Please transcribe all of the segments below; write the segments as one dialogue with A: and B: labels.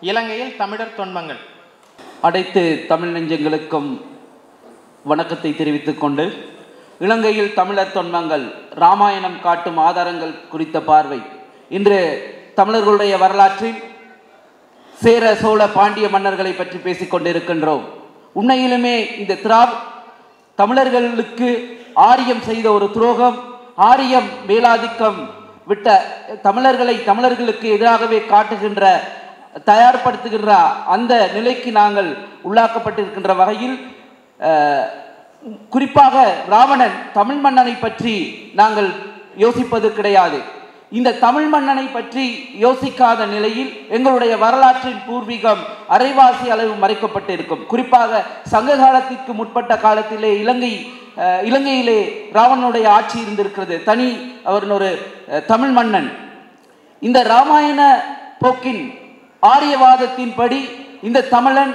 A: இலங்கையில் தமிழர் தொன்மங்கள்
B: அனைத்து தமிழ் நெஞ்சங்களுக்கும் வணக்கத்தை தெரிவித்துக் கொண்டு இலங்கையில் தமிழர் தொன்மங்கள் ராமாயணம் காட்டும் ஆதாரங்கள் குறித்த பார்வை இன்று தமிழர்களுடைய வரலாற்றில் சேர சோழ பாண்டிய மன்னர்களை பற்றி பேசிக் கொண்டிருக்கின்றோம் உண்மையிலுமே இந்த திரா தமிழர்களுக்கு ஆரியம் செய்த ஒரு துரோகம் ஆரியம் மேலாதிக்கம் விட்ட தமிழர்களை தமிழர்களுக்கு எதிராகவே காட்டுகின்ற தயார்படுத்துகின்ற அந்த நிலைக்கு நாங்கள் உள்ளாக்கப்பட்டிருக்கின்ற வகையில் அஹ், குறிப்பாக ராவணன் தமிழ் மன்னனை பற்றி நாங்கள் யோசிப்பது கிடையாது இந்த தமிழ் மன்னனை பற்றி யோசிக்காத நிலையில் எங்களுடைய வரலாற்றின் பூர்வீகம் அரைவாசி அளவு மறைக்கப்பட்டிருக்கும் குறிப்பாக சங்க காலத்திற்கு முற்பட்ட காலத்திலே இலங்கை அஹ், இலங்கையிலே ராவணனுடைய ஆட்சி இருந்திருக்கிறது தனி அவர் ஒரு அஹ், தமிழ் மன்னன் இந்த ராமாயண போக்கின் ஆரியவாதத்தின்படி இந்த தமிழன்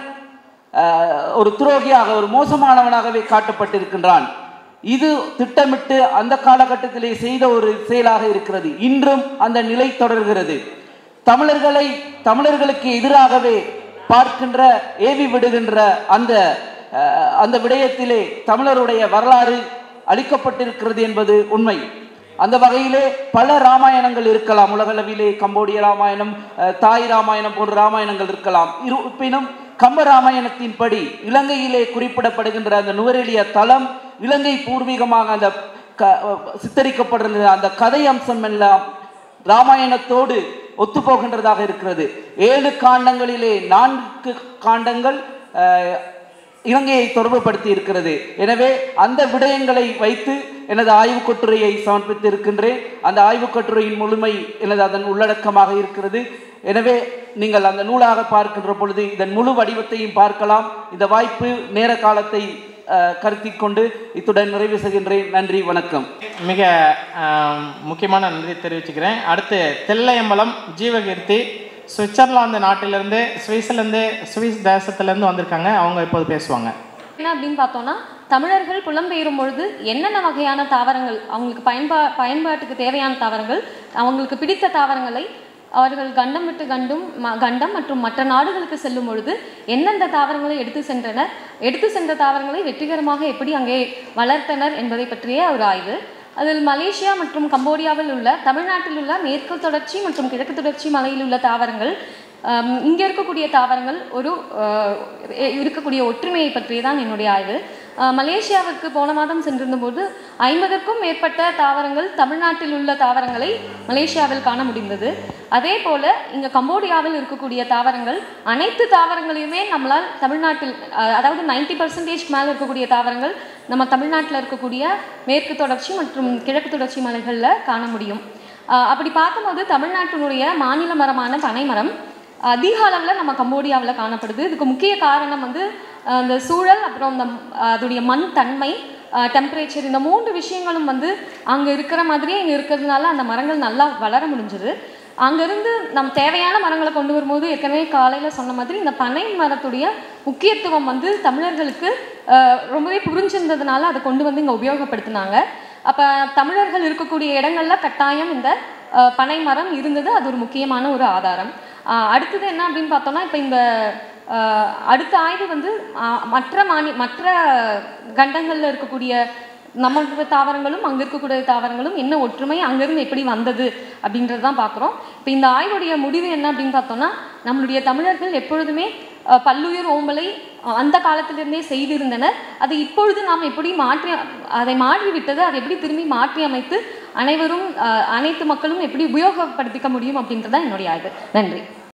B: அஹ், ஒரு துரோகியாக ஒரு மோசமானவனாகவே காட்டப்பட்டிருக்கின்றான் இது திட்டமிட்டு அந்த காலகட்டத்திலே செய்த ஒரு செயலாக இருக்கிறது இன்றும் அந்த நிலை தொடர்கிறது தமிழர்களை தமிழர்களுக்கு எதிராகவே பார்க்கின்ற ஏவி விடுகின்ற அந்த அஹ், அந்த விடயத்திலே தமிழருடைய வரலாறு அளிக்கப்பட்டிருக்கிறது என்பது உண்மை அந்த வகையிலே பல ராமாயணங்கள் இருக்கலாம் உலகளவிலே கம்போடிய ராமாயணம் அஹ், தாய் ராமாயணம் போன்ற ராமாயணங்கள் இருக்கலாம் இருப்பினும் கம்ப ராமாயணத்தின்படி இலங்கையிலே குறிப்பிடப்படுகின்ற அந்த நுவரெலிய தலம் இலங்கை பூர்வீகமாக அந்த க சித்தரிக்கப்படுகிற அந்த கதை அம்சம் எல்லாம் ராமாயணத்தோடு ஒத்துப்போகின்றதாக இருக்கிறது ஏழு காண்டங்களிலே நான்கு காண்டங்கள் அஹ், இலங்கையை தொடர்புபடுத்தி இருக்கிறது எனவே அந்த விடயங்களை வைத்து எனது ஆய்வுக் கட்டுரையை சமர்ப்பித்து இருக்கின்றேன் அந்த ஆய்வுக் கட்டுரையின் முழுமை எனது அதன் உள்ளடக்கமாக இருக்கிறது எனவே நீங்கள் அந்த நூலாக பார்க்கின்ற பொழுது இதன் முழு வடிவத்தையும் பார்க்கலாம் இந்த வாய்ப்பு நேர காலத்தை அஹ், கருத்தில் கொண்டு இத்துடன் நிறைவு செய்கின்றேன் நன்றி வணக்கம்
A: மிக ஆம், முக்கியமான நன்றி தெரிவிச்சுக்கிறேன் அடுத்து தெல்லையம்பலம் ஜீவகீர்த்தி சுவிட்சர்லாந்து நாட்டிலிருந்து சுவிஸ்லேருந்து சுவிஸ் தேசத்திலேருந்து வந்திருக்காங்க அவங்க இப்போது பேசுவாங்க
C: என்ன அப்படின்னு பார்த்தோம்னா தமிழர்கள் புலம்பெயரும் பொழுது என்னென்ன வகையான தாவரங்கள் அவங்களுக்கு பயன்பா பயன்பாட்டுக்கு தேவையான தாவரங்கள் அவங்களுக்கு பிடித்த தாவரங்களை அவர்கள் கண்டம் விட்டு கண்டும் ம- கண்டம் மற்றும் மற்ற நாடுகளுக்கு செல்லும் பொழுது எந்தெந்த தாவரங்களை எடுத்து சென்றனர் எடுத்து சென்ற தாவரங்களை வெற்றிகரமாக எப்படி அங்கே வளர்த்தனர் என்பதை பற்றிய ஒரு ஆய்வு அதில் மலேசியா மற்றும் கம்போடியாவில் உள்ள தமிழ்நாட்டில் உள்ள மேற்கு தொடர்ச்சி மற்றும் கிழக்கு தொடர்ச்சி மலையில் உள்ள தாவரங்கள் ஆம், இங்கே இருக்கக்கூடிய தாவரங்கள் ஒரு அஹ், இ- இருக்கக்கூடிய ஒற்றுமையை பற்றிய தான் என்னுடைய ஆய்வு அஹ், மலேசியாவுக்கு போன மாதம் சென்றிருந்தபோது ஐம்பதுக்கும் மேற்பட்ட தாவரங்கள் தமிழ்நாட்டில் உள்ள தாவரங்களை மலேசியாவில் காண முடிந்தது அதே போல இங்கே கம்போடியாவில் இருக்கக்கூடிய தாவரங்கள் அனைத்து தாவரங்களையுமே நம்மளால் தமிழ்நாட்டில் அஹ், அதாவது நைன்டி பர்சன்டேஜ் மேலே இருக்கக்கூடிய தாவரங்கள் நம்ம தமிழ்நாட்டில் இருக்கக்கூடிய மேற்கு தொடர்ச்சி மற்றும் கிழக்கு தொடர்ச்சி மலைகளில் காண முடியும் அஹ், அப்படி பார்க்கும்போது தமிழ்நாட்டினுடைய மாநில மரமான பனைமரம் அதிக அளவில் நம்ம கம்போடியாவில் காணப்படுது இதுக்கு முக்கிய காரணம் வந்து அஹ், இந்த சூழல் அப்புறம் இந்த அஹ், அதோடைய மண் தன்மை டெம்பரேச்சர் இந்த மூன்று விஷயங்களும் வந்து அங்கே இருக்கிற மாதிரியே இங்கே இருக்கிறதுனால அந்த மரங்கள் நல்லா வளர முடிஞ்சுது அங்கேருந்து நம் தேவையான மரங்களை கொண்டு வரும்போது ஏற்கனவே காலையில் சொன்ன மாதிரி இந்த பனை மரத்துடைய முக்கியத்துவம் வந்து தமிழர்களுக்கு அஹ், ரொம்பவே புரிஞ்சிருந்ததுனால அதை கொண்டு வந்து இங்கே உபயோகப்படுத்தினாங்க அப்போ தமிழர்கள் இருக்கக்கூடிய இடங்கள்ல கட்டாயம் இந்த அஹ், பனை மரம் இருந்தது அது ஒரு முக்கியமான ஒரு ஆதாரம் அஹ், அடுத்தது என்ன அப்படின்னு பார்த்தோம்னா இப்போ இந்த அஹ், அடுத்த ஆய்வு வந்து அஹ், மற்ற மாநி மற்ற கண்டங்களில் இருக்கக்கூடிய நம்ம தாவரங்களும் அங்கே இருக்கக்கூடிய தாவரங்களும் என்ன ஒற்றுமை அங்கேருந்து எப்படி வந்தது அப்படின்றது தான் பார்க்குறோம் இப்போ இந்த ஆய்வுடைய முடிவு என்ன அப்படின்னு பார்த்தோம்னா நம்மளுடைய தமிழர்கள் எப்பொழுதுமே அஹ், பல்லுயிர் ஓம்பலை அஹ், அந்த காலத்திலிருந்தே செய்திருந்தனர் அதை இப்பொழுது நாம் எப்படி மாற்றி அதை மாற்றி விட்டது அதை எப்படி திரும்பி மாற்றி அமைத்து அனைவரும் அஹ், அனைத்து மக்களும் எப்படி உபயோகப்படுத்திக்க முடியும் அப்படின்றது தான் என்னுடைய ஆய்வு நன்றி